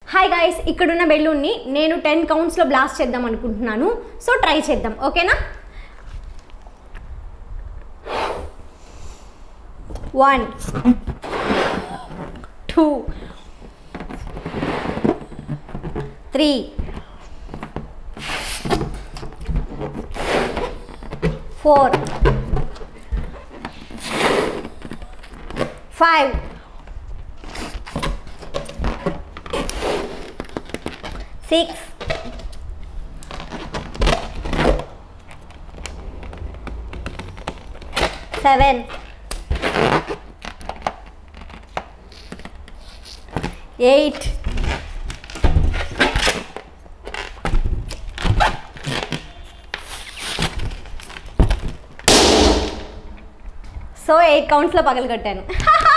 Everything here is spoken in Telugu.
హాయ్ గాయస్ ఇక్కడున్న బెలూన్ని నేను టెన్ కౌంట్స్లో బ్లాస్ట్ చేద్దాం అనుకుంటున్నాను సో ట్రై చేద్దాం ఓకేనా one two three four five six seven eight so eight కౌంట్స్లో పగలగొట్టాను